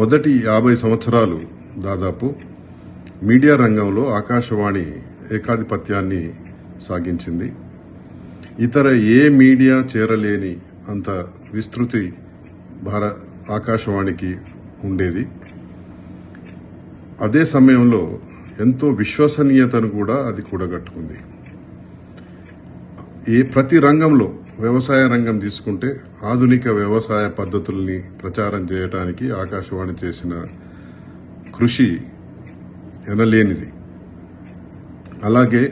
మొదటి యాభై సంవత్సరాలు దాదాపు మీడియా రంగంలో ఆకాశవాణి ఏకాధిపత్యాన్ని సాగించింది ఇతర ఏ మీడియా చేరలేని అంత విస్తృతి భార ఆకాశవాణికి ఉండేది అదే సమయంలో ఎంతో విశ్వసనీయతను కూడా అది కూడగట్టుకుంది ఏ ప్రతి రంగంలో వ్యవసాయ రంగం తీసుకుంటే ఆధునిక వ్యవసాయ పద్ధతుల్ని ప్రచారం చేయడానికి ఆకాశవాణి చేసిన కృషి ఎనలేనిది అలాగే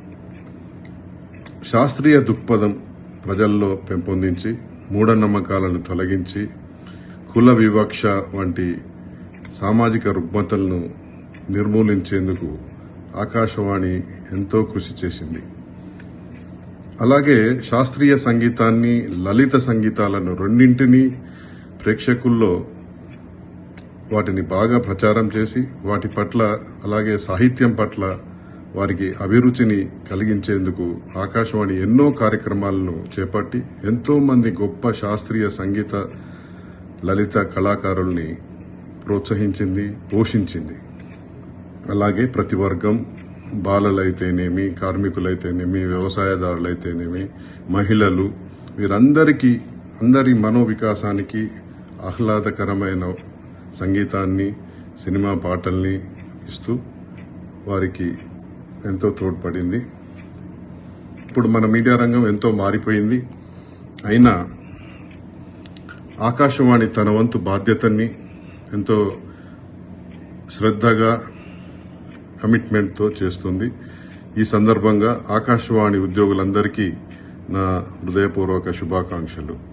శాస్త్రీయ దృక్పథం ప్రజల్లో పెంపొందించి మూఢనమ్మకాలను తొలగించి కుల వివక్ష వంటి సామాజిక రుగ్మతలను నిర్మూలించేందుకు ఆకాశవాణి ఎంతో కృషి చేసింది అలాగే శాస్త్రీయ సంగీతాన్ని లలిత సంగీతాలను రెండింటినీ ప్రేక్షకుల్లో వాటిని బాగా ప్రచారం చేసి వాటి పట్ల అలాగే సాహిత్యం పట్ల వారికి అభిరుచిని కలిగించేందుకు ఆకాశవాణి ఎన్నో కార్యక్రమాలను చేపట్టి ఎంతో మంది గొప్ప శాస్త్రీయ సంగీత లలిత కళాకారుల్ని ప్రోత్సహించింది పోషించింది అలాగే ప్రతి వర్గం బాలలైతేనేమి కార్మికులైతేనేమి వ్యవసాయదారులైతేనేమి మహిళలు వీరందరికీ అందరి మనోవికాసానికి ఆహ్లాదకరమైన సంగీతాన్ని సినిమా పాటల్ని ఇస్తూ వారికి ఎంతో తోడ్పడింది ఇప్పుడు మన మీడియా రంగం ఎంతో మారిపోయింది అయినా ఆకాశవాణి తన వంతు బాధ్యతని ఎంతో శ్రద్ధగా కమిట్మెంట్తో చేస్తుంది ఈ సందర్భంగా ఆకాశవాణి ఉద్యోగులందరికీ నా హృదయపూర్వక శుభాకాంక్షలు